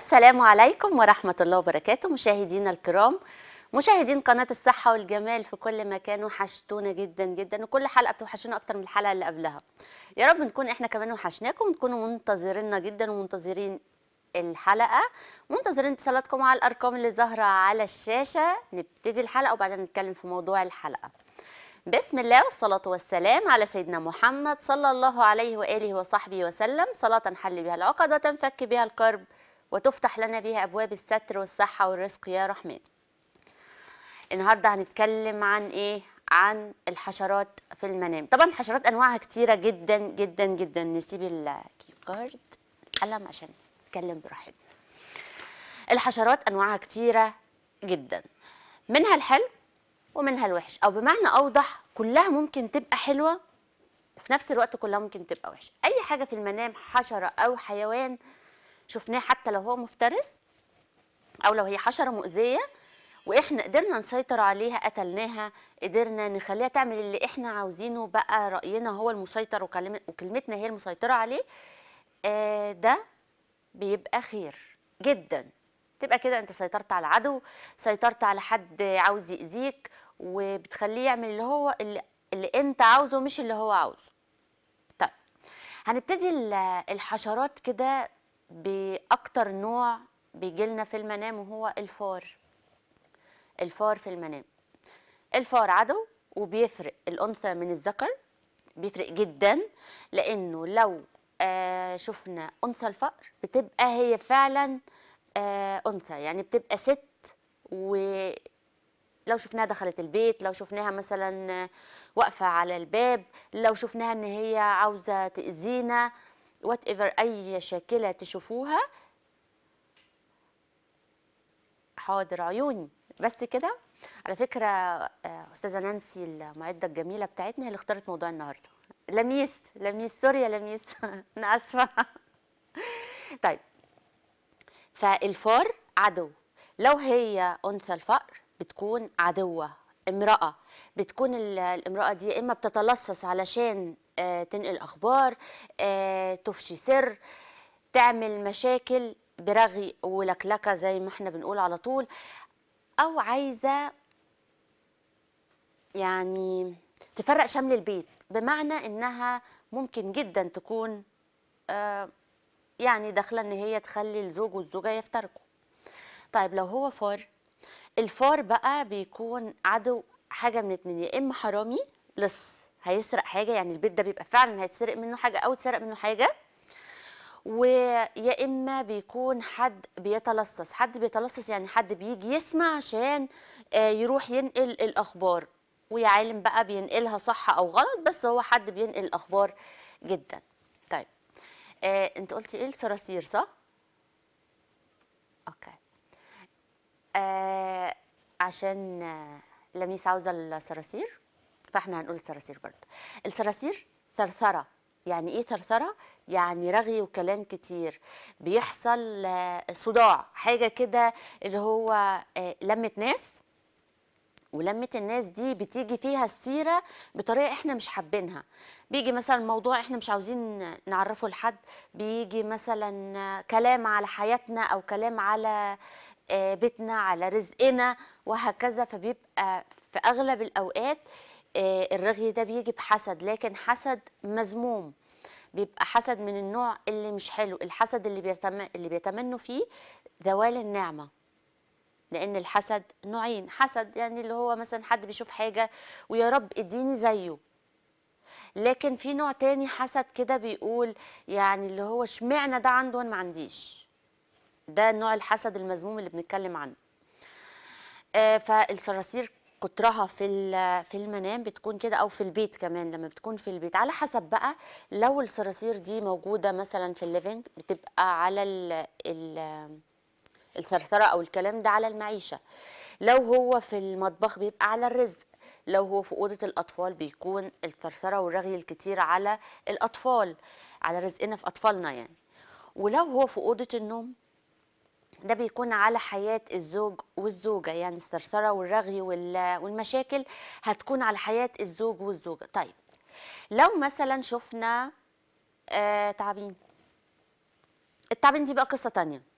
السلام عليكم ورحمة الله وبركاته مشاهدينا الكرام مشاهدين قناة الصحة والجمال في كل مكان وحشتونا جدا جدا وكل حلقة بتوحشونا أكتر من الحلقة اللي قبلها يا رب نكون إحنا كمان وحشناكم وتكونوا منتظريننا جدا ومنتظرين الحلقة منتظرين اتصالاتكم على الأرقام اللي ظاهرة على الشاشة نبتدي الحلقة وبعدين نتكلم في موضوع الحلقة بسم الله والصلاة والسلام على سيدنا محمد صلى الله عليه وآله وصحبه وسلم صلاة نحل بها العقدة تنفك بها الكرب وتفتح لنا بها أبواب الستر والصحة والرزق يا رحمن النهاردة هنتكلم عن إيه؟ عن الحشرات في المنام طبعا الحشرات أنواعها كتيرة جدا جدا جدا نسيب الكيكارد القلم عشان نتكلم براحتنا الحشرات أنواعها كتيرة جدا منها الحلو ومنها الوحش او بمعنى اوضح كلها ممكن تبقى حلوه وفي نفس الوقت كلها ممكن تبقى وحشه اي حاجه في المنام حشره او حيوان شفناه حتى لو هو مفترس او لو هي حشره مؤذيه واحنا قدرنا نسيطر عليها قتلناها قدرنا نخليها تعمل اللي احنا عاوزينه بقى راينا هو المسيطر وكلمة وكلمتنا هي المسيطره عليه آه ده بيبقى خير جدا تبقى كده انت سيطرت على العدو سيطرت على حد عاوز يأذيك وبتخليه يعمل اللي هو اللي, اللي انت عاوزه مش اللي هو عاوزه طيب هنبتدي الحشرات كده بأكتر نوع بيجيلنا في المنام وهو الفار الفار في المنام الفار عدو وبيفرق الأنثى من الذكر بيفرق جدا لأنه لو آه شفنا أنثى الفأر بتبقى هي فعلا آه أنثى يعني بتبقى ست ولو شفناها دخلت البيت لو شفناها مثلا واقفة على الباب لو شفناها إن هي عاوزة تأذينا وات ايفر أي شاكلة تشوفوها حاضر عيوني بس كده على فكرة آه أستاذة نانسي المعدة الجميلة بتاعتنا هي اللي اختارت موضوع النهاردة لميس لميس سوري يا لميس أنا آسفة طيب فالفار عدو لو هي أنثى الفأر بتكون عدوة امرأة بتكون الامرأة دي إما بتتلصص علشان آه تنقل أخبار آه تفشي سر تعمل مشاكل برغي ولكلكة زي ما احنا بنقول على طول أو عايزة يعني تفرق شمل البيت بمعنى إنها ممكن جدا تكون آه يعني داخله ان هي تخلي الزوج والزوجه يفترقوا طيب لو هو فار الفار بقى بيكون عدو حاجه من اتنين يا اما حرامي لص هيسرق حاجه يعني البيت ده بيبقى فعلا هيتسرق منه حاجه او اتسرق منه حاجه ويا اما بيكون حد بيتلصص حد بيتلصص يعني حد بيجي يسمع عشان يروح ينقل الاخبار ويا عالم بقى بينقلها صح او غلط بس هو حد بينقل الاخبار جدا طيب آه، انت قلتي ايه الصراصير صح؟ اوكي آه، عشان آه، لميس عاوزه الصراصير فاحنا هنقول الصراصير برضه الصراصير ثرثره يعني ايه ثرثره يعني رغي وكلام كتير بيحصل آه، صداع حاجه كده اللي هو آه، لمه ناس ولمة الناس دي بتيجي فيها السيرة بطريقة احنا مش حابينها بيجي مثلا موضوع احنا مش عاوزين نعرفه لحد بيجي مثلا كلام على حياتنا او كلام على آه، بيتنا على رزقنا وهكذا فبيبقى في اغلب الاوقات آه، الرغي ده بيجي بحسد لكن حسد مذموم بيبقى حسد من النوع اللي مش حلو الحسد اللي بيتم اللي بيتمنوا فيه زوال النعمه لان الحسد نوعين حسد يعني اللي هو مثلا حد بيشوف حاجه ويا رب اديني زيه لكن في نوع تاني حسد كده بيقول يعني اللي هو اشمعنى ده عنده وانا ما عنديش ده نوع الحسد المذموم اللي بنتكلم عنه آه فالصراصير كترها في ال- في المنام بتكون كده او في البيت كمان لما بتكون في البيت على حسب بقى لو الصراصير دي موجوده مثلا في الليفينج بتبقى على ال ال الثرثرة أو الكلام ده على المعيشة لو هو في المطبخ بيبقى على الرزق لو هو في أوضة الأطفال بيكون الثرثرة والرغي الكتير على الأطفال على رزقنا في أطفالنا يعني ولو هو في أوضة النوم ده بيكون على حياة الزوج والزوجة يعني الثرثرة والرغي وال- والمشاكل هتكون على حياة الزوج والزوجة طيب لو مثلا شفنا آه تعابين التعبين دي بقى قصة تانية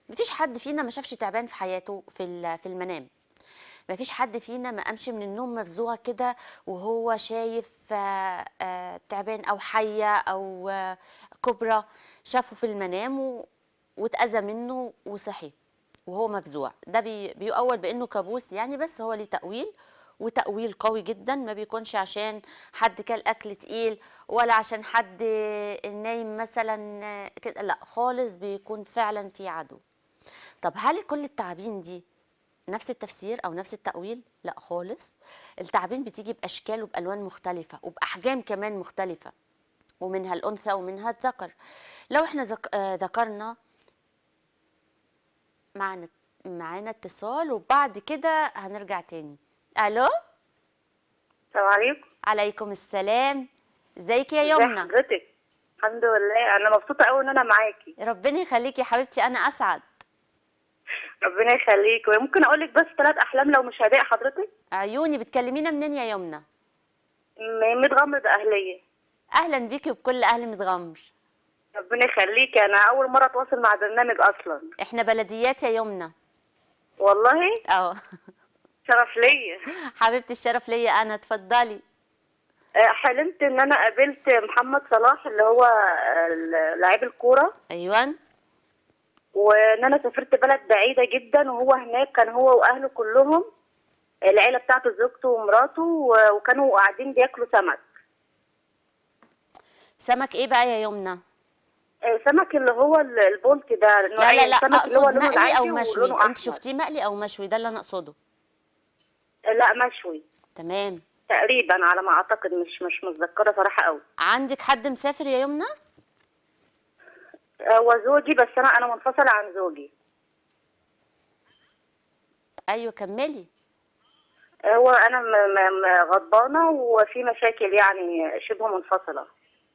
مفيش حد فينا ما شافش تعبان في حياته في ال- في المنام مفيش حد فينا ما قامش من النوم مفزوع كده وهو شايف آه، آه، تعبان او حيه او آه، كبرى شافه في المنام و- واتأذى منه وصحي وهو مفزوع ده بي بيؤول بانه كابوس يعني بس هو ليه تأويل وتأويل قوي جدا ما بيكونش عشان حد كل اكل تقيل ولا عشان حد نايم مثلا آه، كده لا خالص بيكون فعلا في عدو طب هل كل التعابين دي نفس التفسير او نفس التأويل لا خالص التعابين بتيجي باشكال وبالوان مختلفه وباحجام كمان مختلفه ومنها الانثى ومنها الذكر لو احنا ذك... آه ذكرنا معنا معانا اتصال وبعد كده هنرجع تاني الو السلام عليكم عليكم السلام ازيك يا ازي يمنى حضرتك الحمد لله انا مبسوطه قوي ان انا معاكي ربنا يخليكي يا حبيبتي انا اسعد ربنا يخليك وممكن اقول لك بس ثلاث احلام لو مش هضايق حضرتك عيوني بتكلمينا منين يا يمنى م- متغمض اهليه اهلا بيكي وبكل اهل متغمر ربنا يخليك انا اول مره اتواصل مع برنامج اصلا احنا بلديات يا يمنى والله اه شرف ليا حبيبتي الشرف ليا انا اتفضلي آه، حلمت ان انا قابلت محمد صلاح اللي هو آه، لاعب الكوره ايوه وان انا سافرت بلد بعيده جدا وهو هناك كان هو واهله كلهم العيله بتاعته زوجته ومراته و- وكانوا قاعدين بياكلوا سمك سمك ايه بقى يا يمنى آه، سمك اللي هو ال- البولت ده لا لا لا السمك اللي هو اقصد لونه مقلي او العادي مشوي ولونه انت أحمر. شفتيه مقلي او مشوي ده اللي انا اقصده آه، لا مشوي تمام تقريبا على ما اعتقد مش مش متذكره صراحه قوي عندك حد مسافر يا يمنى هو زوجي بس انا انا منفصله عن زوجي ايوه كملي هو انا م- م- م- غضبانه وفي مشاكل يعني شبه منفصله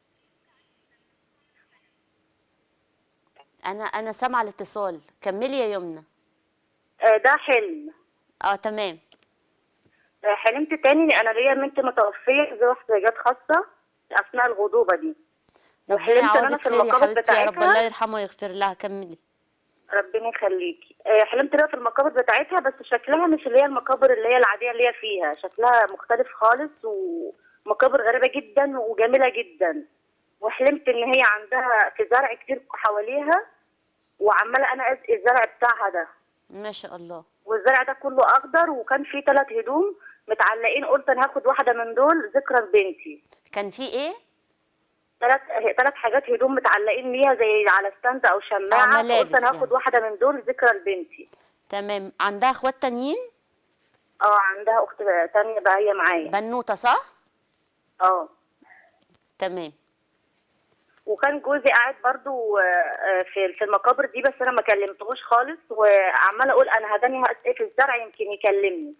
انا انا سامعه الاتصال كملي يا يمنى آه، ده حلم اه تمام آه، حلمت تاني انا ليا بنت متوفيه ذو احتياجات خاصه اثناء الغضوبه دي ربنا وحلمت ان انا يعوضك في خير يا المقابر حبيبتي يا رب بتاعتها الله يرحمه ويغفر لها كملي ربنا يخليكي آه، حلمت بقى في المقابر بتاعتها بس شكلها مش اللي هي المقابر اللي هي العاديه اللي هي فيها شكلها مختلف خالص ومقابر غريبه جدا وجميله جدا وحلمت ان هي عندها في زرع كتير حواليها وعماله انا ازقي الزرع بتاعها ده ما شاء الله والزرع ده كله اخضر وكان فيه ثلاث هدوم متعلقين قلت انا هاخد واحده من دول ذكرى لبنتي كان في ايه ثلاث ثلاث حاجات هدوم متعلقين ليها زي على ستاند او شماعه آه، ملابس قلت انا هاخد يعني. واحده من دول ذكرى لبنتي تمام عندها اخوات تانيين اه عندها اخت تانية بقى هي معايا بنوته صح اه تمام وكان جوزي قاعد برضو آه، في في المقابر دي بس انا ما كلمتهوش خالص وعماله اقول انا هداني هسقي في الزرع يمكن يكلمني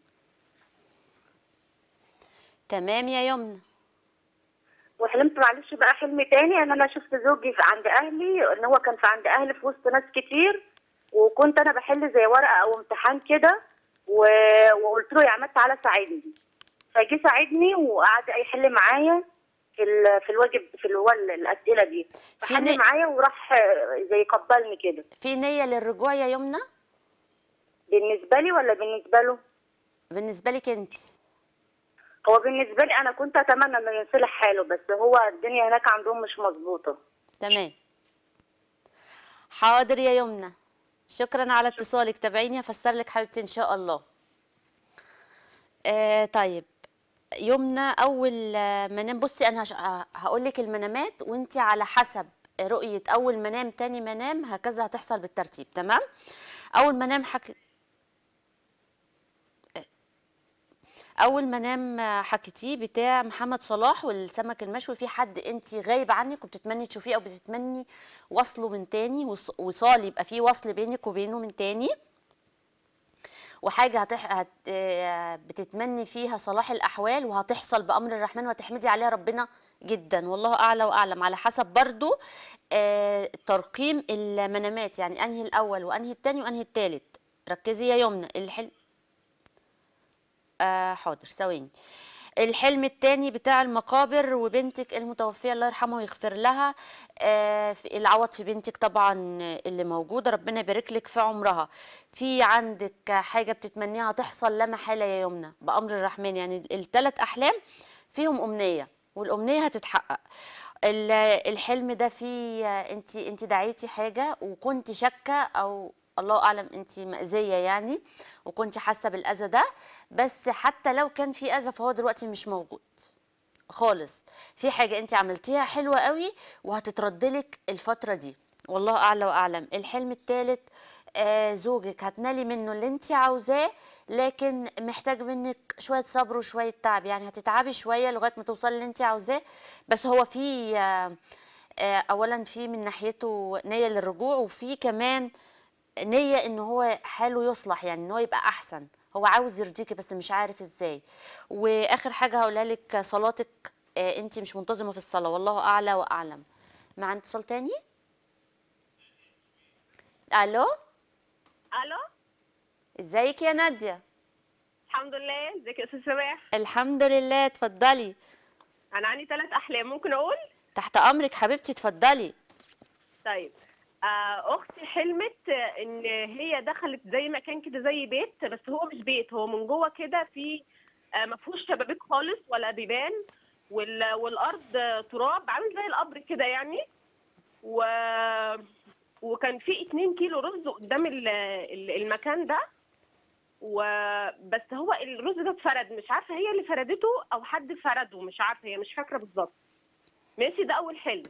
تمام يا يمنى وحلمت معلش بقى حلم تاني ان انا شفت زوجي في عند اهلي ان هو كان في عند اهلي في وسط ناس كتير وكنت انا بحل زي ورقه او امتحان كده و... وقلت له يا عماد تعالى ساعدني فجه ساعدني وقعد يحل معايا في ال... في الواجب في اللي هو ال- الاسئله دي في فحل ن- معايا وراح آه، زي قبلني كده في نيه للرجوع يا يمنى بالنسبه لي ولا بالنسبه له بالنسبه لك انت هو بالنسبه لي انا كنت اتمنى انه يصلح حاله بس هو الدنيا هناك عندهم مش مظبوطه تمام حاضر يا يمنى شكرا على اتصالك تابعيني هفسر لك حبيبتي ان شاء الله آه طيب يمنى اول آه، منام بصي انا هقول لك المنامات وانت على حسب رؤيه اول منام تاني منام هكذا هتحصل بالترتيب تمام اول منام حك... اول منام حكيتيه بتاع محمد صلاح والسمك المشوي في حد انت غايبه عنك وبتتمني تشوفيه او بتتمني وصله من تاني وص- وصال يبقى في وصل بينك وبينه من تاني وحاجه هتح... هت... آه، بتتمني فيها صلاح الاحوال وهتحصل بامر الرحمن وتحمدي عليها ربنا جدا والله اعلى واعلم على حسب برضو آه، ترقيم المنامات يعني انهي الاول وانهي التاني وانهي التالت ركزي يا يمنى الحل آه حاضر ثواني الحلم التاني بتاع المقابر وبنتك المتوفية الله يرحمها ويغفر لها آه، في- العوض في بنتك طبعا اللي موجودة ربنا يبارك لك في عمرها في عندك حاجة بتتمنيها تحصل لا محالة يا يمنى بأمر الرحمن يعني الثلاث أحلام فيهم أمنية والأمنية هتتحقق ال- الحلم ده فيه انت انت دعيتي حاجة وكنت شاكة او الله اعلم انت مأذية يعني وكنت حاسة بالأذى ده بس حتى لو كان في أذى فهو دلوقتي مش موجود خالص في حاجة انت عملتيها حلوة قوي وهتتردلك الفترة دي والله أعلى وأعلم الحلم الثالث آه زوجك هتنالي منه اللي انت عاوزاه لكن محتاج منك شوية صبر وشوية تعب يعني هتتعبي شوية لغاية ما توصلي اللي انت عاوزاه بس هو في آه آه أولا في من ناحيته نية للرجوع وفي كمان نية ان هو حاله يصلح يعني ان هو يبقى احسن هو عاوز يرضيكي بس مش عارف ازاي واخر حاجة هقولها لك صلاتك آه انت مش منتظمة في الصلاة والله اعلى واعلم مع اتصال تاني الو الو ازيك يا نادية الحمد لله ازيك يا استاذ سماح الحمد لله اتفضلي انا عندي ثلاث احلام ممكن اقول تحت امرك حبيبتي اتفضلي طيب آه اختي حلمت آه، ان هي دخلت زي مكان كده زي بيت بس هو مش بيت هو من جوه كده في آه ما فيهوش شبابيك خالص ولا بيبان وال... والارض آه، تراب عامل زي القبر كده يعني و وكان في 2 كيلو رز قدام ال- ال- المكان ده وبس هو الرز ده اتفرد مش عارفه هي اللي فردته او حد فرده مش عارفه هي مش فاكره بالظبط ماشي ده اول حلم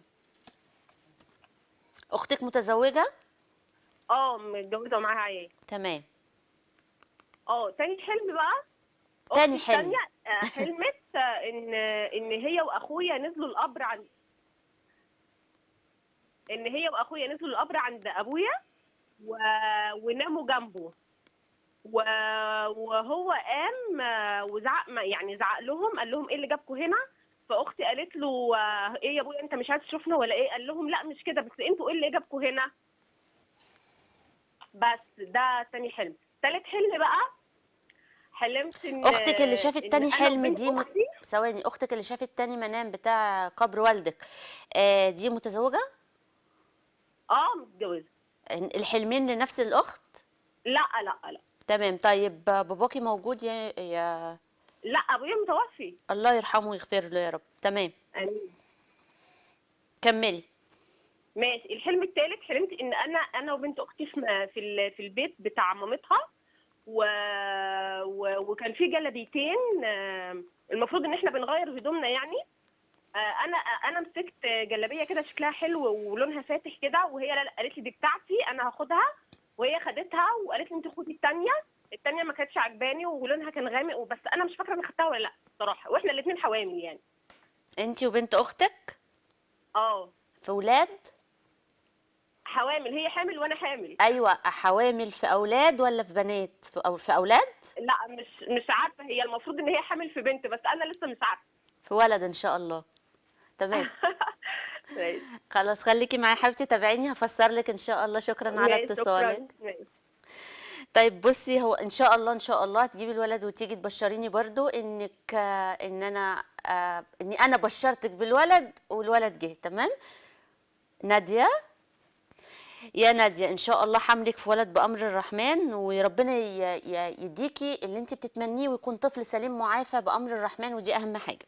اختك متزوجة اه متجوزه ومعاها عيال تمام اه تاني حلم بقى تاني أختي حلم. التانية، آه، حلمت آه، ان ان هي واخويا نزلوا القبر عند ان هي واخويا نزلوا القبر عند ابويا و... وناموا جنبه و... وهو قام آه، وزعق ما- يعني زعق لهم قال لهم ايه اللي جابكم هنا فاختي قالت له آه، ايه يا ابويا انت مش عايز تشوفنا ولا ايه قال لهم لا مش كده بس انتوا ايه اللي جابكم هنا بس ده تاني حلم تالت حلم بقى حلمت ان اختك اللي شافت إن تاني أنا حلم وبنت دي م- أختي ثواني اختك اللي شافت تاني منام بتاع قبر والدك آه دي متزوجة اه متجوزه الحلمين لنفس الاخت لا لا لا تمام طيب باباكي موجود يا يا لا ابويا متوفي الله يرحمه ويغفر له يا رب تمام امين كملي ماشي الحلم الثالث حلمت ان انا انا وبنت اختي في م- في ال- في البيت بتاع مامتها و... و... وكان في جلابيتين آه، المفروض ان احنا بنغير هدومنا يعني آه، انا انا مسكت جلابيه كده شكلها حلو ولونها فاتح كده وهي لا لا قالت لي دي بتاعتي انا هاخدها وهي خدتها وقالت لي انت خدي الثانيه الثانيه ما كانتش عجباني ولونها كان غامق وبس انا مش فاكره انا خدتها ولا لا بصراحه واحنا الاثنين حوامل يعني انتي وبنت اختك اه في ولاد حوامل هي حامل وانا حامل ايوه حوامل في اولاد ولا في بنات في, أو في اولاد لا مش مش عارفه هي المفروض ان هي حامل في بنت بس انا لسه مش عارفه في ولد ان شاء الله تمام ماشي. خلاص خليكي معايا حبيبتي تابعيني هفسر لك ان شاء الله شكرا على ماشي، اتصالك شكراً. ماشي. طيب بصي هو ان شاء الله ان شاء الله هتجيبي الولد وتيجي تبشريني برضو انك آه، ان انا آه، اني انا بشرتك بالولد والولد جه تمام ناديه يا ناديه ان شاء الله حملك في ولد بامر الرحمن وربنا ي- ي- يديكي اللي انت بتتمنيه ويكون طفل سليم معافى بامر الرحمن ودي اهم حاجه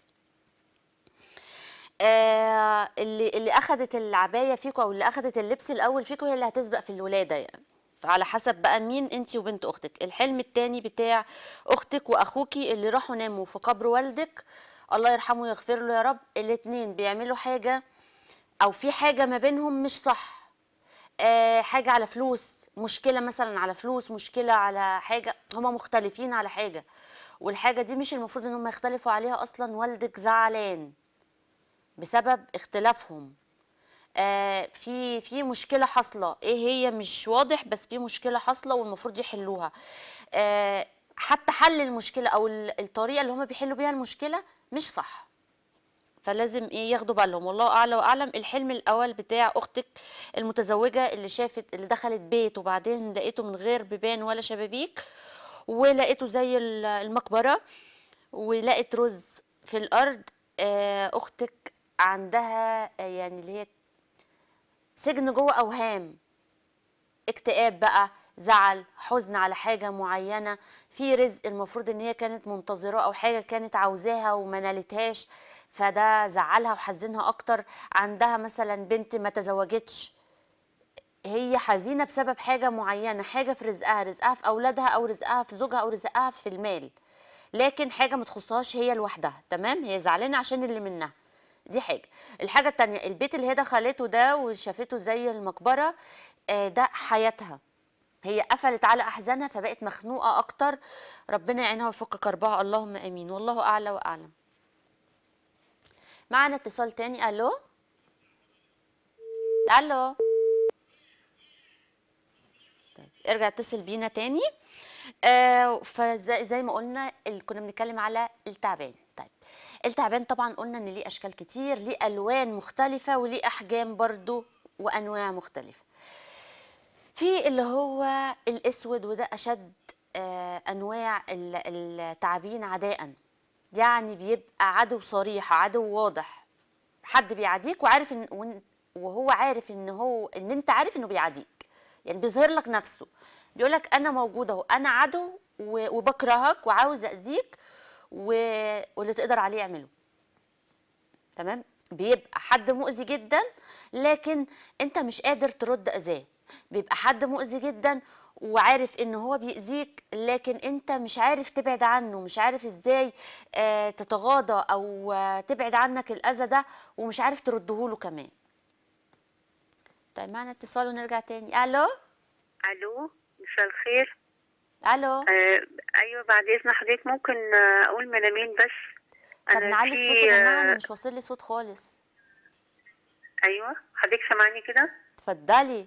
آه اللي اللي اخذت العبايه فيكم او اللي اخذت اللبس الاول فيكم هي اللي هتسبق في الولاده يعني فعلى حسب بقى مين انت وبنت اختك الحلم التاني بتاع اختك واخوكي اللي راحوا ناموا في قبر والدك الله يرحمه ويغفر له يا رب الاتنين بيعملوا حاجه او في حاجه ما بينهم مش صح آه حاجه على فلوس مشكله مثلا على فلوس مشكله على حاجه هما مختلفين على حاجه والحاجه دي مش المفروض ان هم يختلفوا عليها اصلا والدك زعلان بسبب اختلافهم آه في في مشكله حاصله ايه هي مش واضح بس في مشكله حاصله والمفروض يحلوها آه حتى حل المشكله او ال- الطريقه اللي هم بيحلوا بيها المشكله مش صح فلازم ايه ياخدوا بالهم والله اعلى واعلم الحلم الاول بتاع اختك المتزوجه اللي شافت اللي دخلت بيت وبعدين لقيته من غير بيبان ولا شبابيك ولقيته زي ال- المقبره ولقت رز في الارض آه، اختك عندها آه، يعني اللي هي سجن جوه اوهام اكتئاب بقى زعل حزن على حاجة معينة في رزق المفروض ان هي كانت منتظراه او حاجة كانت عاوزاها وما نالتهاش فده زعلها وحزنها اكتر عندها مثلا بنت ما تزوجتش هي حزينة بسبب حاجة معينة حاجة في رزقها رزقها في أولادها أو رزقها في زوجها أو رزقها في المال لكن حاجة ما تخصهاش هي لوحدها تمام هي زعلانة عشان اللي منها دي حاجة الحاجة التانية البيت اللي هي دخلته ده وشافته زي المقبرة آه، ده حياتها هي قفلت على أحزانها فبقت مخنوقة أكتر ربنا يعينها ويفك كربها اللهم آمين والله أعلى وأعلم معنا اتصال تاني ألو ألو طيب ارجع اتصل بينا تاني آه فزي زي ما قلنا ال- كنا بنتكلم على التعبان طيب التعبان طبعا قلنا ان ليه اشكال كتير ليه الوان مختلفه وليه احجام برضو وانواع مختلفه في اللي هو الاسود وده اشد آه انواع ال- التعابين عداء يعني بيبقى عدو صريح عدو واضح حد بيعاديك وعارف ان وإن- وهو عارف ان هو ان انت عارف انه بيعاديك يعني بيظهر لك نفسه بيقول لك انا موجود اهو انا عدو و- وبكرهك وعاوز اذيك و- واللي تقدر عليه اعمله تمام بيبقى حد مؤذي جدا لكن انت مش قادر ترد اذاه بيبقى حد مؤذي جدا وعارف ان هو بيأذيك لكن انت مش عارف تبعد عنه مش عارف ازاي آه، تتغاضى او آه، تبعد عنك الاذى ده ومش عارف ترده له كمان طيب معنا اتصال ونرجع تاني الو الو مساء الخير الو آه ايوه بعد اذن حضرتك ممكن آه اقول منامين بس طب نعلي في، الصوت يا جماعه انا آه، مش واصل لي صوت خالص ايوه حضرتك سامعاني كده اتفضلي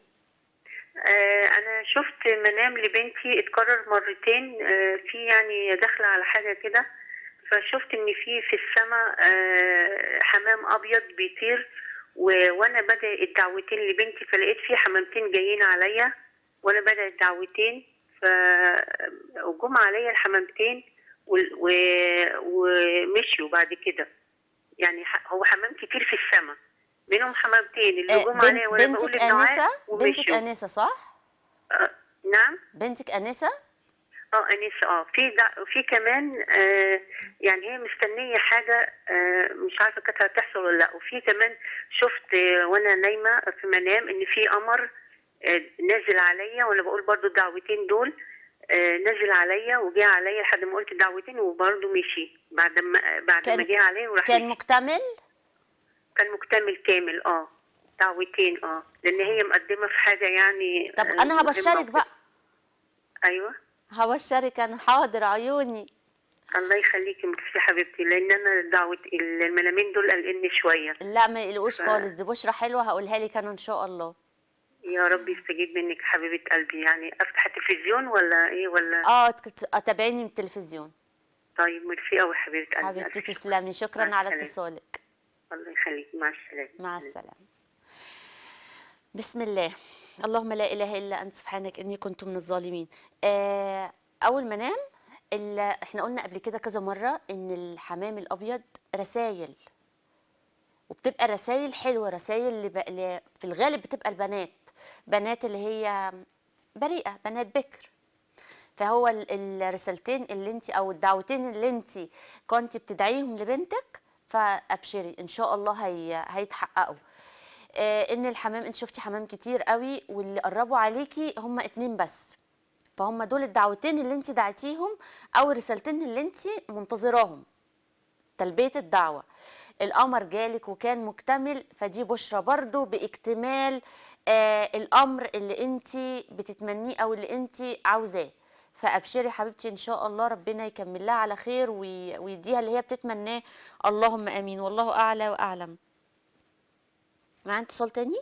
آه انا شفت منام لبنتي اتكرر مرتين آه في يعني داخله على حاجه كده فشفت ان في في السماء آه حمام ابيض بيطير و- وانا بدأ الدعوتين لبنتي فلقيت في حمامتين جايين عليا وانا بدأ الدعوتين ف وجم عليا الحمامتين وال- و- ومشيوا بعد كده يعني ح- هو حمام كتير في السماء منهم حمامتين اللي آه، جم بنت عليا وانا بقول بنتك الدعاء انسه بنتك ومشيوا انسه صح آه، نعم بنتك انسه اه انسه اه في دع... في كمان آه يعني هي مستنيه حاجه آه مش عارفه كانت هتحصل ولا لا وفي كمان شفت آه وانا نايمه في منام ان في قمر آه نازل عليا وانا بقول برضو الدعوتين دول آه نازل عليا وجه عليا لحد ما قلت الدعوتين وبرضو مشي بعد ما بعد كان- ما جه عليا وراح كان مشي. مكتمل كان مكتمل كامل اه دعوتين اه لان هي مقدمه في حاجه يعني طب آه، انا مهمة هبشرك وكده. بقى ايوه هبشرك انا حاضر عيوني الله يخليكي ميرسي حبيبتي لان انا دعوه المنامين دول قلقني شويه لا ما يقلقوش ف- خالص دي بشرة حلوة هقولها لك انا ان شاء الله يا رب يستجيب منك حبيبه قلبي يعني افتح التلفزيون ولا ايه ولا اه تك- تابعيني من التلفزيون طيب ميرسي قوي حبيبه قلبي حبيبتي ألف شكر. تسلمي شكرا مع على السلامة. اتصالك الله يخليكي مع السلامه مع السلامة بسم الله اللهم لا إله إلا أنت سبحانك إني كنت من الظالمين آه أول ما نام ال- احنا قلنا قبل كده كذا مرة إن الحمام الأبيض رسايل وبتبقى رسايل حلوة رسايل اللي ب... اللي في الغالب بتبقى البنات بنات اللي هي بريئة بنات بكر فهو ال- الرسالتين اللي انت او الدعوتين اللي انت كنت بتدعيهم لبنتك فابشري ان شاء الله هي هيتحققوا آه ان الحمام انت شفتي حمام كتير قوي واللي قربوا عليكي هم اتنين بس فهم دول الدعوتين اللي انت دعيتيهم او الرسالتين اللي انت منتظراهم تلبية الدعوة القمر جالك وكان مكتمل فدي بشرى برضو باكتمال آه الأمر اللي انت بتتمنيه أو اللي انت عاوزاه فأبشري حبيبتي إن شاء الله ربنا يكمل لها على خير وي- ويديها اللي هي بتتمناه اللهم آمين والله أعلى وأعلم معانا اتصال تاني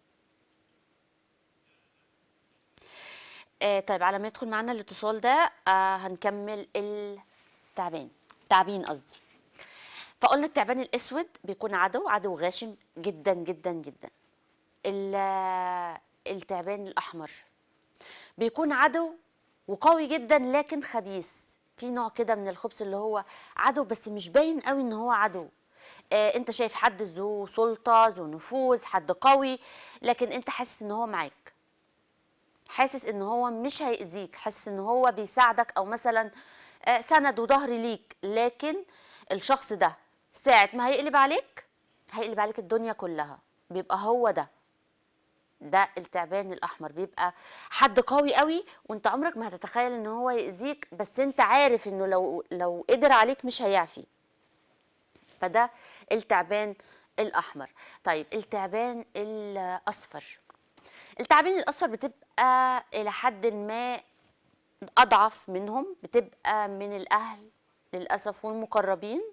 آه طيب على ما يدخل معانا الاتصال ده آه هنكمل التعبان تعبين قصدي فقلنا التعبان الاسود بيكون عدو عدو غاشم جدا جدا جدا ال- التعبان الاحمر بيكون عدو وقوي جدا لكن خبيث في نوع كده من الخبث اللي هو عدو بس مش باين قوي ان هو عدو آه انت شايف حد ذو سلطه ذو نفوذ حد قوي لكن انت حاسس ان هو معاك حاسس ان هو مش هيأذيك حاسس ان هو بيساعدك او مثلا آه، سند وظهر ليك لكن الشخص ده ساعة ما هيقلب عليك هيقلب عليك الدنيا كلها بيبقى هو ده ده التعبان الاحمر بيبقى حد قوي قوي وانت عمرك ما هتتخيل ان هو يأذيك بس انت عارف انه لو لو قدر عليك مش هيعفي فده التعبان الاحمر طيب التعبان الاصفر التعابين الاصفر بتبقى الى حد ما اضعف منهم بتبقى من الاهل للاسف والمقربين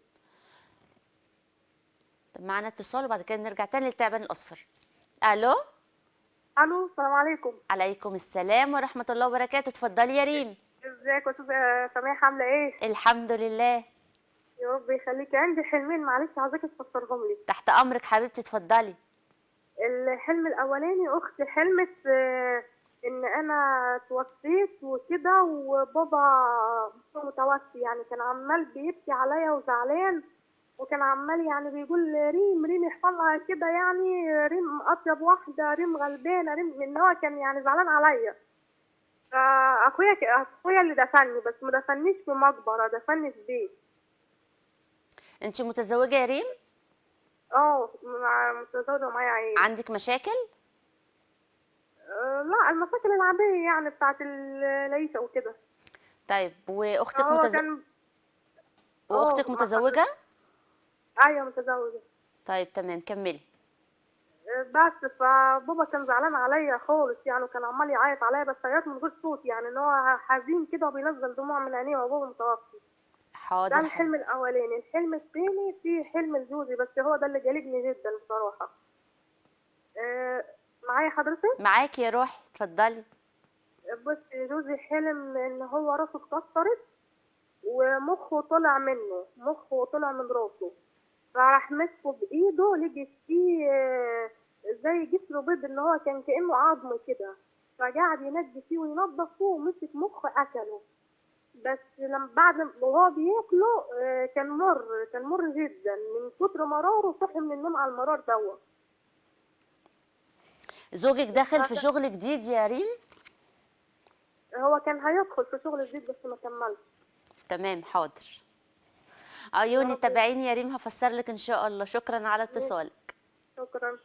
طب معانا اتصال وبعد كده نرجع تاني للتعبان الاصفر الو الو السلام عليكم عليكم السلام ورحمه الله وبركاته اتفضلي يا ريم ازيك يا استاذه سماح عامله ايه الحمد لله يا رب يخليكي عندي حلمين معلش عايزاكي تفسرهم لي تحت امرك حبيبتي اتفضلي الحلم الاولاني اختي حلمت آه، ان انا توفيت وكده وبابا متوفي يعني كان عمال بيبكي عليا وزعلان وكان عمال يعني بيقول ريم ريم يحصلها كده يعني ريم اطيب واحده ريم غلبانه ريم ان هو كان يعني زعلان عليا فاخويا اخويا اللي دفني بس ما دفنيش في مقبره دفني في بيت انت متزوجه يا ريم اه مع متزوجه ومعايا عيل عندك مشاكل آه، لا المشاكل العادية يعني بتاعت العيشة وكده طيب واختك هو متز... كان واختك آه، مع متزوجه أيوة متزوجة طيب تمام كملي آه، بس فبابا كان زعلان عليا خالص يعني وكان عمال يعيط عليا بس عيط من غير صوت يعني ان هو حزين كده وبينزل دموع من عينيه وبابا متوفي ده حاضر الحلم حبيبتي. الأولاني الحلم الثاني في حلم لجوزي بس هو ده اللي جالبني جدا بصراحة آه، معايا حضرتك معاكي يا روحي اتفضلي بص جوزي حلم ان هو راسه اتكسرت ومخه طلع منه مخه طلع من راسه فراح مسكه بايده لقي فيه آه، زي جسر بيض ان هو كان كانه عظم كده فقعد ينجي فيه وينضفه ومسك مخ اكله بس لما بعد ما وهو بياكله آه، كان مر كان مر جدا من كتر مراره صحي من النوم على المرار دوت زوجك داخل في شغل جديد يا ريم هو كان هيدخل في شغل جديد بس ما كملش تمام حاضر عيوني تابعيني يا ريم هفسر لك ان شاء الله شكرا على اتصالك شكرا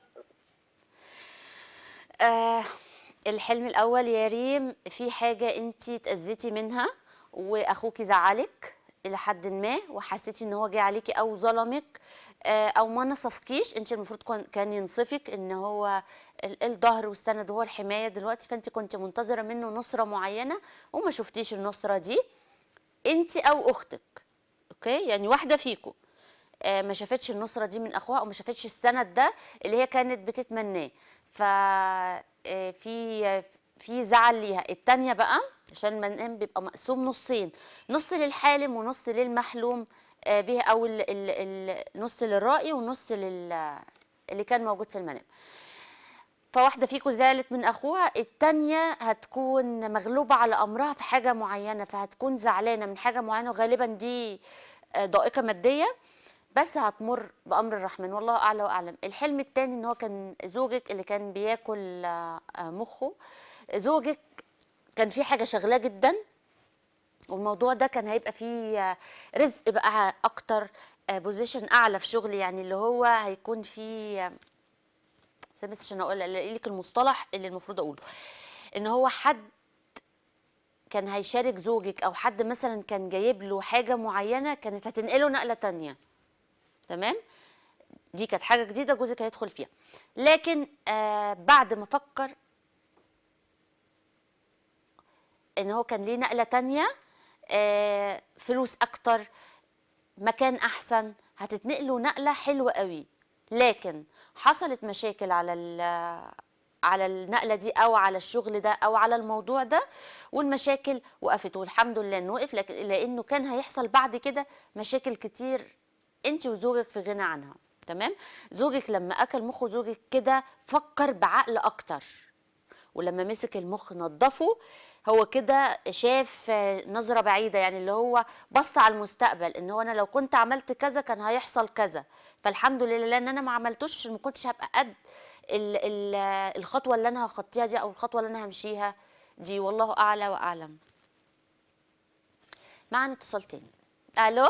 آه الحلم الاول يا ريم في حاجه انت اتاذيتي منها واخوك زعلك الى حد ما وحسيتي ان هو جه عليكي او ظلمك آه او ما نصفكيش انت المفروض كان- كان ينصفك ان هو ال- الظهر والسند هو الحمايه دلوقتي فانت كنت منتظره منه نصره معينه وما شفتيش النصره دي انت او اختك اوكي يعني واحده فيكم آه، ما شافتش النصره دي من اخوها او ما شافتش السند ده اللي هي كانت بتتمناه ف آه، في في زعل ليها التانية بقى عشان المنام بيبقى مقسوم نصين نص للحالم ونص للمحلوم آه، به او ال- ال- ال- نص للرائي ونص لل اللي كان موجود في المنام فواحدة فيكم زعلت من أخوها التانية هتكون مغلوبة على أمرها في حاجة معينة فهتكون زعلانة من حاجة معينة وغالبا دي آه، ضائقة مادية بس هتمر بأمر الرحمن والله أعلى وأعلم الحلم التاني إن هو كان زوجك اللي كان بياكل آه، آه، مخه زوجك كان في حاجة شغلاه جدا والموضوع ده كان هيبقى فيه آه، رزق بقى أكتر بوزيشن أعلى في شغل يعني اللي هو هيكون فيه آه، استنى بس عشان اقول الاقي لك المصطلح اللي المفروض اقوله ان هو حد كان هيشارك زوجك او حد مثلا كان جايب له حاجه معينه كانت هتنقله نقله تانية تمام دي كانت حاجه جديده جوزك هيدخل فيها لكن آه بعد ما فكر ان هو كان ليه نقله تانية آه فلوس اكتر مكان احسن هتتنقله نقله حلوه قوي لكن حصلت مشاكل على ال- على النقله دي او على الشغل ده او على الموضوع ده والمشاكل وقفت والحمد لله انه وقف لكن لانه كان هيحصل بعد كده مشاكل كتير انت وزوجك في غنى عنها تمام زوجك لما اكل مخه زوجك كده فكر بعقل اكتر ولما مسك المخ نظفه هو كده شاف آه، نظرة بعيدة يعني اللي هو بص على المستقبل ان هو انا لو كنت عملت كذا كان هيحصل كذا فالحمد لله لان انا ما عملتوش عشان ما كنتش هبقى قد ال ال الخطوة اللي انا هخطيها دي او الخطوة اللي انا همشيها دي والله اعلى واعلم معنا اتصال تاني الو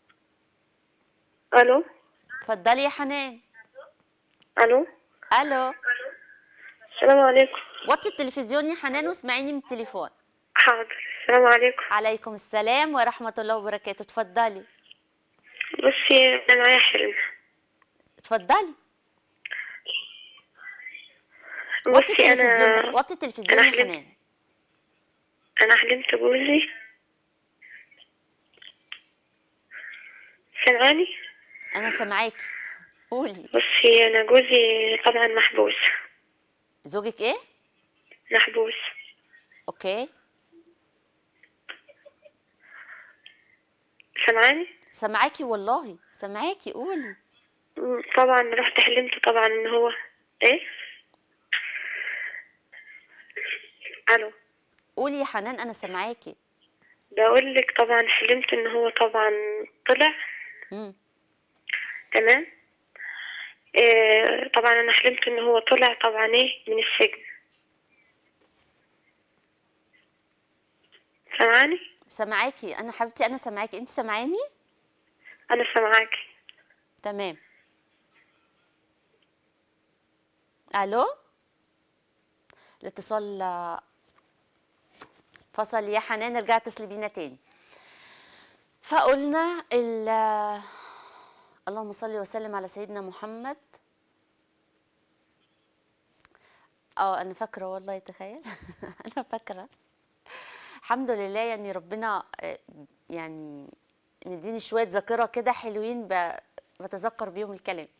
الو اتفضلي يا حنان الو الو السلام عليكم وطي التلفزيون يا حنان واسمعيني من التليفون حاضر السلام عليكم عليكم السلام ورحمة الله وبركاته اتفضلي بصي انا معايا حلم اتفضلي وطي بصي التلفزيون بس انا وطي التلفزيون أنا يا حلمت- حنان انا حلمت جوزي سامعاني انا سامعاكي قولي بصي انا جوزي طبعا محبوس زوجك ايه محبوس اوكي سامعاني سامعاكي والله سامعاكي قولي م، طبعا رحت حلمت طبعا ان هو ايه الو قولي يا حنان انا سامعاكي بقول لك طبعا حلمت ان هو طبعا طلع امم تمام إيه طبعا انا حلمت ان هو طلع طبعا ايه من السجن سامعاني سامعاكي انا حبيبتي انا سامعاكي انت سامعاني انا سامعاكي تمام الو الاتصال آه، فصل يا حنان ارجعي اتصلي بينا تاني فقلنا ال آه، اللهم صل وسلم على سيدنا محمد اه انا فاكره والله تخيل انا فاكره الحمد لله يعني ربنا آه، يعني مديني شويه ذاكره كده حلوين ب- بتذكر بيهم الكلام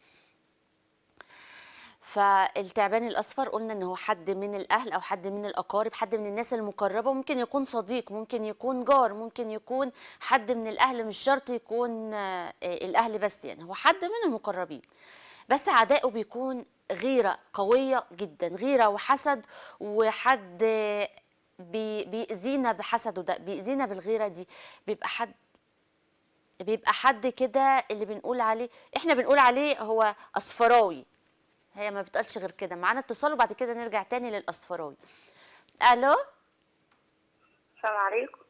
فالتعبان الاصفر قلنا ان هو حد من الاهل او حد من الاقارب حد من الناس المقربه ممكن يكون صديق ممكن يكون جار ممكن يكون حد من الاهل مش شرط يكون آه، آه، الاهل بس يعني هو حد من المقربين بس عدائه بيكون غيره قويه جدا غيره وحسد وحد آه، بي بيأذينا بحسده ده بيأذينا بالغيره دي بيبقى حد بيبقى حد كده اللي بنقول عليه احنا بنقول عليه هو اصفراوي هي ما بتقولش غير كده معانا اتصال وبعد كده نرجع تاني للاصفراوي الو السلام عليكم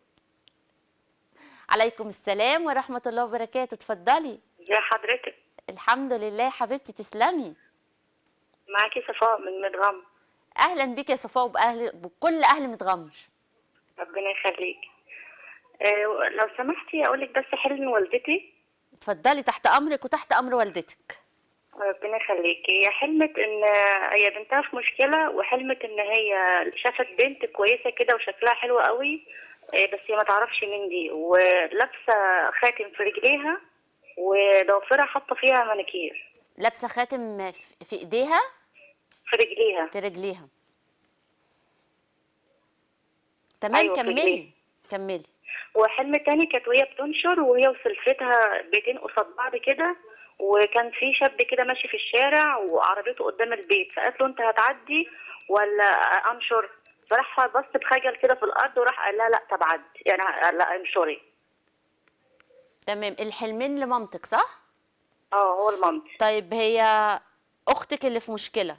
عليكم السلام ورحمه الله وبركاته اتفضلي ازي حضرتك الحمد لله يا حبيبتي تسلمي معاكي صفاء من مدغم اهلا بيك يا صفاء وباهل بكل اهل متغمر ربنا يخليك آه لو سمحتي اقول لك بس حلم والدتي اتفضلي تحت امرك وتحت امر والدتك ربنا يخليك هي حلمت ان هي بنتها في مشكله وحلمت ان هي شافت بنت كويسه كده وشكلها حلو قوي آه، بس هي ما تعرفش مين دي ولابسه خاتم في رجليها وضوافرها حاطه فيها مانيكير لابسه خاتم في في ايديها في رجليها في رجليها تمام أيوة، في كملي رجليها. كملي وحلم تاني كانت وهي بتنشر وهي وسلفتها بيتين قصاد بعض كده وكان في شاب كده ماشي في الشارع وعربيته قدام البيت فقالت له انت هتعدي ولا انشر فراح بص بخجل كده في الارض وراح قال لها لا طب عدي يعني قال لا انشري تمام الحلمين لمامتك صح اه هو المامتي طيب هي اختك اللي في مشكله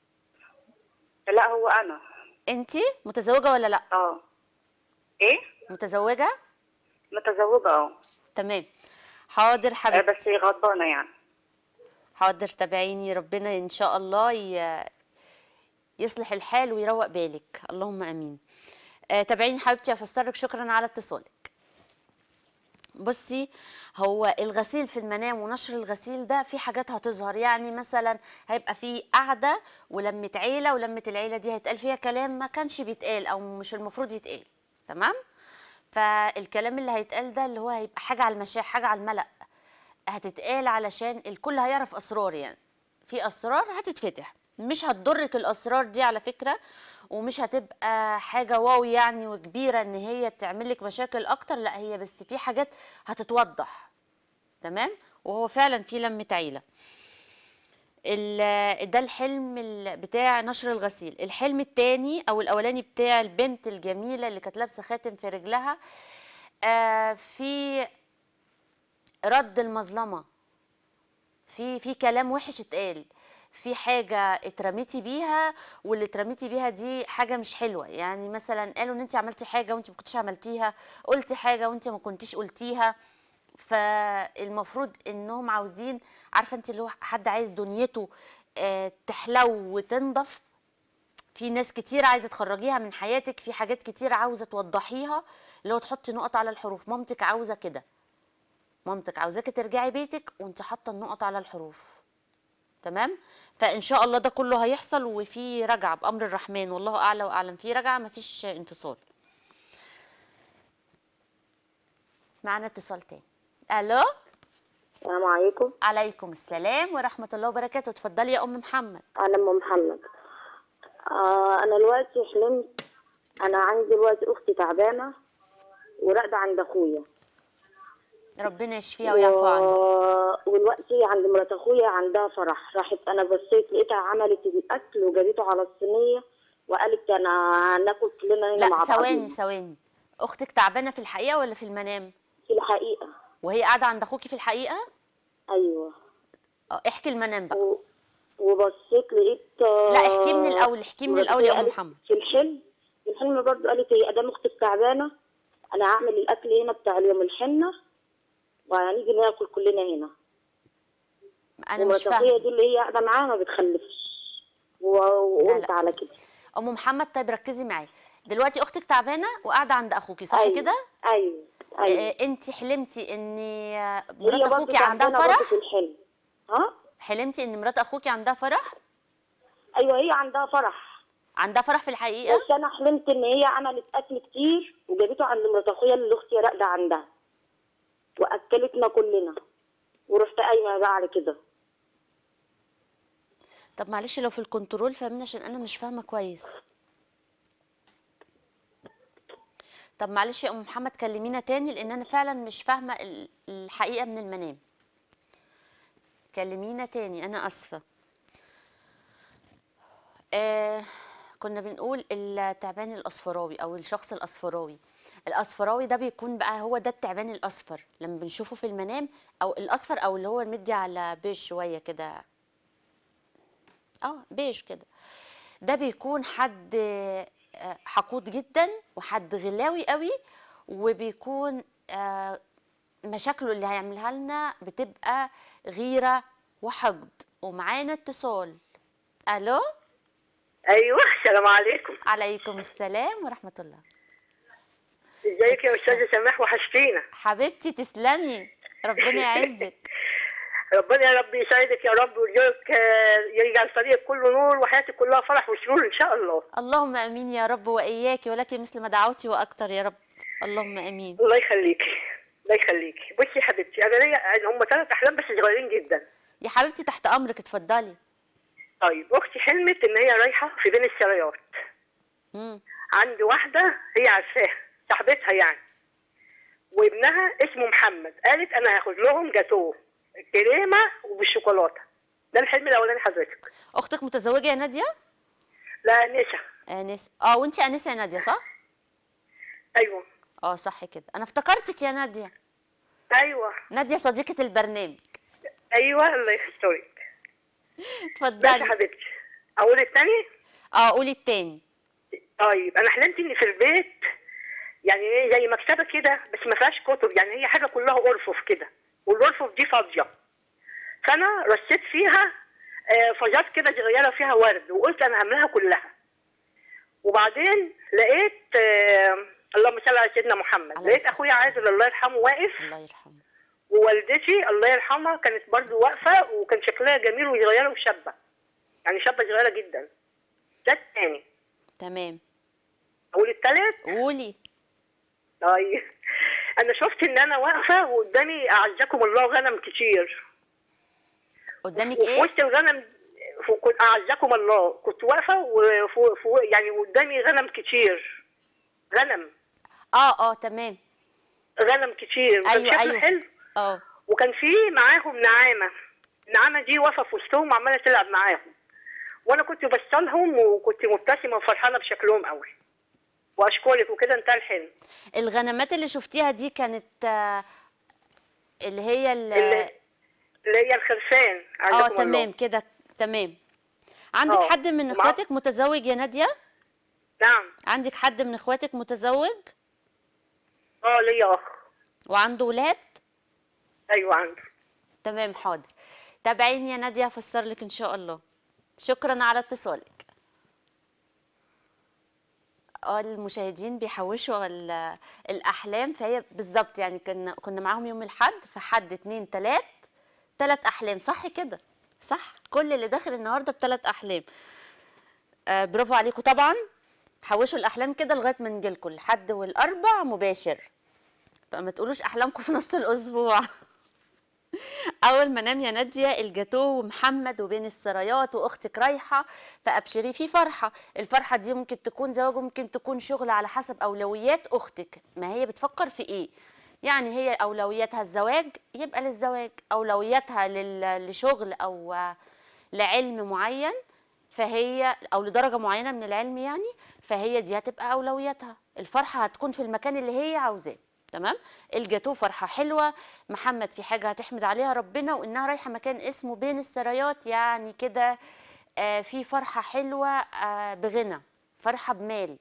لا هو انا انتي متزوجه ولا لا اه ايه متزوجه متزوجه اه تمام حاضر آه، حبيبتي بس غضبانه يعني حاضر تابعيني ربنا ان شاء الله ي... يصلح الحال ويروق بالك اللهم امين آه تابعيني حبيبتي افسرك شكرا على اتصالك بصي هو الغسيل في المنام ونشر الغسيل ده في حاجات هتظهر يعني مثلا هيبقى في قعده ولمه عيله ولمه العيله دي هيتقال فيها كلام ما كانش بيتقال او مش المفروض يتقال تمام فالكلام اللي هيتقال ده اللي هو هيبقى حاجه على المشاع حاجه على الملأ هتتقال علشان الكل هيعرف اسرار يعني في اسرار هتتفتح مش هتضرك الاسرار دي على فكره ومش هتبقى حاجه واو يعني وكبيره ان هي تعمل لك مشاكل اكتر لا هي بس في حاجات هتتوضح تمام وهو فعلا في لمه عيله ال- ده الحلم ال- بتاع نشر الغسيل الحلم التاني او الاولاني بتاع البنت الجميله اللي كانت لابسه خاتم في رجلها آه في رد المظلمه في في كلام وحش اتقال في حاجة اترميتي بيها واللي اترميتي بيها دي حاجة مش حلوة يعني مثلا قالوا ان انت عملتي حاجة وانت ما كنتش عملتيها قلتي حاجة وانت ما كنتيش قلتيها فالمفروض انهم عاوزين عارفة انت اللي هو حد عايز دنيته آه، تحلو وتنضف في ناس كتير عايزه تخرجيها من حياتك في حاجات كتير عاوزه توضحيها اللي هو تحطي نقط على الحروف مامتك عاوزه كده مامتك عاوزاكي ترجعي بيتك وانت حاطه النقط على الحروف تمام فان شاء الله ده كله هيحصل وفي رجعه بامر الرحمن والله اعلى واعلم في رجعه مفيش انفصال معانا اتصال تاني الو السلام عليكم عليكم السلام ورحمه الله وبركاته اتفضلي يا ام محمد انا ام محمد آه انا دلوقتي حلمت انا عندي دلوقتي اختي تعبانه وراقده عند اخويا ربنا يشفيها ويعفو عنها و- ودلوقتي عند مرات اخويا عندها فرح راحت انا بصيت لقيتها عملت الاكل وجابته على الصينيه وقالت انا هناكل كلنا هنا مع لا ثواني بعضينا ثواني اختك تعبانه في الحقيقه ولا في المنام في الحقيقه وهي قاعده عند اخوكي في الحقيقه ايوه اه احكي المنام بقى و- وبصيت لقيت آه، لا احكي من الاول احكي من مرات الاول يا أخويا ام قالت محمد في الحلم في الحلم برضه قالت هي ادام اختك تعبانه انا هعمل الاكل هنا بتاع اليوم الحنه وهنيجي ناكل كلنا هنا انا مش ومرات اخويا فاهمه دي اللي هي قاعده معاها ما بتخلفش و- وقلت لا، على سوري. كده ام محمد طيب ركزي معايا دلوقتي اختك تعبانه وقاعده عند اخوكي صح أيوة. كده ايوه ايوه آه انت حلمتي ان آه، هي مرات برضه اخوكي عندها تعبانة برضه فرح في الحلم ها حلمتي ان مرات اخوكي عندها فرح ايوه هي عندها فرح عندها فرح في الحقيقه بس انا حلمت ان هي عملت اكل كتير وجابته عند مرات اخويا اللي اختي راقده عندها واكلتنا كلنا ورحت قايمه بقى على كده طب معلش لو في الكنترول فاهمين عشان انا مش فاهمه كويس طب معلش يا ام محمد كلمينا تاني لان انا فعلا مش فاهمه ال- الحقيقه من المنام كلمينا تاني انا اسفه آه كنا بنقول التعبان الاصفراوي او الشخص الاصفراوي الاصفراوي ده بيكون بقى هو ده التعبان الاصفر لما بنشوفه في المنام او الاصفر او اللي هو مدي على بيج شويه كده اه بيج كده ده بيكون حد آه، حقود جدا وحد غلاوي قوي وبيكون آه، مشاكله اللي هيعملها لنا بتبقى غيرة وحقد ومعانا اتصال الو ايوه السلام عليكم عليكم السلام ورحمة الله ازيك يا استاذه سماح وحشتينا حبيبتي تسلمي ربنا يعزك ربنا يا رب يسعدك يا رب ويرجعك آه، يجعل طريقك كله نور وحياتك كلها فرح وسرور ان شاء الله اللهم امين يا رب واياك ولك مثل ما دعوتي واكتر يا رب اللهم امين الله يخليكي الله يخليكي بصي يا حبيبتي انا ليا هم ثلاث احلام بس صغيرين جدا يا حبيبتي تحت امرك اتفضلي طيب اختي حلمت ان هي رايحه في بين السرايات مم. عند واحده هي عارفاها صاحبتها يعني وابنها اسمه محمد قالت انا هاخد لهم جاتوه كريمه وبالشوكولاته ده الحلم الاولاني حضرتك اختك متزوجه يا ناديه لا نسا انسه اه وانتي انسه يا ناديه صح ايوه اه صح كده انا افتكرتك يا ناديه ايوه ناديه صديقه البرنامج ايوه الله يسترك بس يا اتفضلي حبيبتي اقول التاني اه قولي التاني طيب انا حلمت ان في البيت يعني ايه زي مكتبه كده بس ما فيهاش كتب يعني هي حاجه كلها ارفف كده والارفف دي فاضيه فانا رصيت فيها آه، فازات كده صغيره فيها ورد وقلت انا هعملها كلها وبعدين لقيت آه، اللهم صل على سيدنا محمد عليه لقيت الصلاة اخويا والسلام. عادل الله يرحمه واقف الله يرحمه ووالدتي الله يرحمها كانت برضو واقفه وكان شكلها جميل وصغيره وشابه يعني شابه صغيره جدا ده الثاني تمام اقول الثالث قولي طيب انا شفت ان انا واقفه وقدامي اعزكم الله غنم كتير قدامك وفي ايه وسط الغنم ف- كنت اعزكم الله كنت واقفه وفوق فوق يعني قدامي غنم كتير غنم اه اه تمام غنم كتير كان ايوه شكله ايوه حلو اه وكان في معاهم نعامه النعامه دي واقفه في وسطهم وعماله تلعب معاهم وانا كنت بصلهم وكنت مبتسمه وفرحانه بشكلهم قوي واشكرك وكده انتهى الحلم الغنمات اللي شفتيها دي كانت آه، اللي هي ال- اللي اللي هي الخرفان اه عزكم الله. تمام كده تمام عندك آه. حد من ومع- اخواتك متزوج يا ناديه نعم عندك حد من اخواتك متزوج اه ليا اخ وعنده ولاد ايوه عندي تمام حاضر تابعيني يا ناديه هفسر لك ان شاء الله شكرا على اتصالك اه المشاهدين بيحوشوا ال- الاحلام فهي بالظبط يعني كنا كنا معاهم يوم الاحد فحد اتنين تلات تلات احلام صح كده صح كل اللي داخل النهارده بتلات احلام آه برافو عليكم طبعا حوشوا الاحلام كده لغايه ما نجيلكم الحد والاربع مباشر فما تقولوش احلامكم في نص الاسبوع اول ما نام يا ناديه الجاتوه ومحمد وبين السرايات واختك رايحه فابشري في فرحه الفرحه دي ممكن تكون زواج وممكن تكون شغل على حسب اولويات اختك ما هي بتفكر في ايه يعني هي اولوياتها الزواج يبقى للزواج اولوياتها لل- لشغل او آه، لعلم معين فهي او لدرجه معينه من العلم يعني فهي دي هتبقى اولوياتها الفرحه هتكون في المكان اللي هي عاوزاه تمام الجاتوه فرحه حلوه محمد في حاجه هتحمد عليها ربنا وانها رايحه مكان اسمه بين السرايات يعني كده آه، في فرحه حلوه آه، بغنى فرحه بمال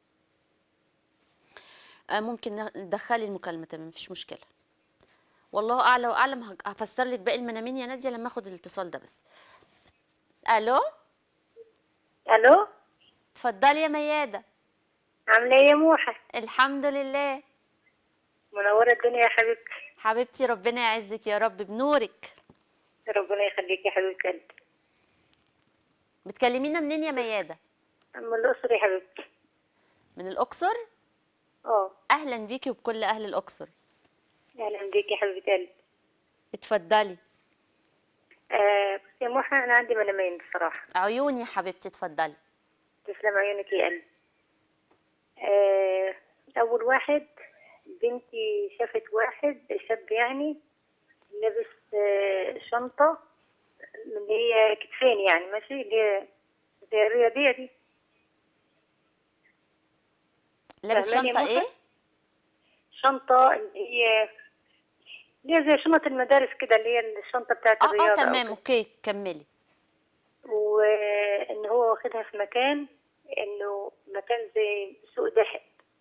آه، ممكن ن- ندخلي المكالمه تمام مفيش مشكله والله اعلى واعلم هج- هفسر لك باقي المنامين يا ناديه لما اخد الاتصال ده بس الو الو اتفضلي يا مياده عامله ايه يا موحه الحمد لله منوره الدنيا يا حبيبتي حبيبتي ربنا يعزك يا رب بنورك ربنا يخليكي يا حبيبه قلبي بتكلمينا منين يا مياده من الاقصر يا حبيبتي من الاقصر اه اهلا بيكي وبكل اهل الاقصر اهلا بيكي يا حبيبه قلبي اتفضلي آه بصي يا موحه انا عندي منامين بصراحه عيوني يا حبيبتي اتفضلي تسلم عيونك يا قلبي آه اول واحد بنتي شافت واحد شاب يعني لابس آه شنطه من اللي هي كتفين يعني ماشي اللي هي زي الرياضيه دي لابس فاهماني يا شنطه موسى؟ ايه شنطه اللي هي اللي هي زي شنط المدارس كده اللي هي الشنطه بتاعت اه اه الرياضه أو تمام كده. اوكي كملي وان هو واخدها في مكان انه مكان زي سوق ذهب